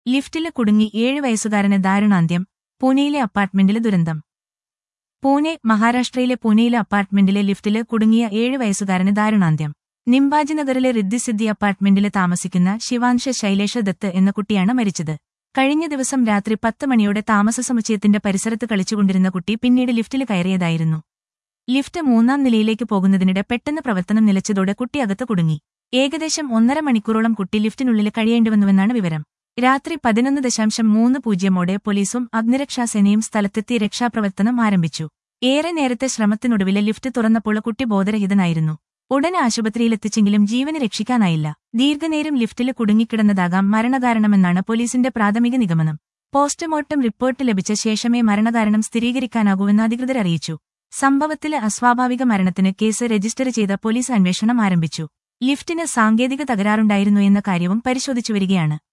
ലിഫ്റ്റില് കുടുങ്ങി ഏഴ് വയസ്സുകാരന് ദാരുണാന്ത്യം പൂനെയിലെ അപ്പാർട്ട്മെന്റില് ദുരന്തം പൂനെ മഹാരാഷ്ട്രയിലെ പൂനെയിലെ അപ്പാർട്ട്മെന്റിലെ ലിഫ്റ്റില് കുടുങ്ങിയ ഏഴ് വയസ്സുകാരന് ദാരുണാന്ത്യം നിംബാജി നഗറിലെ റിദ്ദിസിദ്ധി അപ്പാർട്ട്മെന്റില് താമസിക്കുന്ന ശിവാൻഷ ശൈലേഷ ദത്ത് എന്ന കുട്ടിയാണ് മരിച്ചത് കഴിഞ്ഞ ദിവസം രാത്രി പത്ത് മണിയോടെ താമസ സമുച്ചയത്തിന്റെ പരിസരത്ത് കളിച്ചുകൊണ്ടിരുന്ന കുട്ടി പിന്നീട് ലിഫ്റ്റിൽ കയറിയതായിരുന്നു ലിഫ്റ്റ് മൂന്നാം നിലയിലേക്ക് പോകുന്നതിനിടെ പെട്ടെന്ന് പ്രവർത്തനം നിലച്ചതോടെ കുട്ടി അകത്ത് കുടുങ്ങി ഏകദേശം ഒന്നര മണിക്കൂറോളം കുട്ടി ലിഫ്റ്റിനുള്ളിൽ കഴിയേണ്ടിവന്നുവെന്നാണ് വിവരം രാത്രി പതിനൊന്ന് ദശാംശം മൂന്ന് പൂജ്യമോടെ പോലീസും അഗ്നിരക്ഷാസേനയും സ്ഥലത്തെത്തി രക്ഷാപ്രവർത്തനം ആരംഭിച്ചു ഏറെ നേരത്തെ ശ്രമത്തിനൊടുവിൽ ലിഫ്റ്റ് തുറന്നപ്പോൾ കുട്ടി ബോധരഹിതനായിരുന്നു ഉടൻ ആശുപത്രിയിലെത്തിച്ചെങ്കിലും ജീവന് രക്ഷിക്കാനായില്ല ദീർഘനേരം ലിഫ്റ്റിൽ കുടുങ്ങിക്കിടന്നതാകാം മരണകാരണമെന്നാണ് പോലീസിന്റെ പ്രാഥമിക നിഗമനം പോസ്റ്റ്മോർട്ടം റിപ്പോർട്ട് ലഭിച്ച ശേഷമേ മരണകാരണം സ്ഥിരീകരിക്കാനാകൂവെന്ന് അധികൃതർ അറിയിച്ചു സംഭവത്തിലെ അസ്വാഭാവിക മരണത്തിന് കേസ് രജിസ്റ്റർ ചെയ്ത പോലീസ് അന്വേഷണം ആരംഭിച്ചു ലിഫ്റ്റിന് സാങ്കേതിക തകരാറുണ്ടായിരുന്നു എന്ന കാര്യവും പരിശോധിച്ചുവരികയാണ്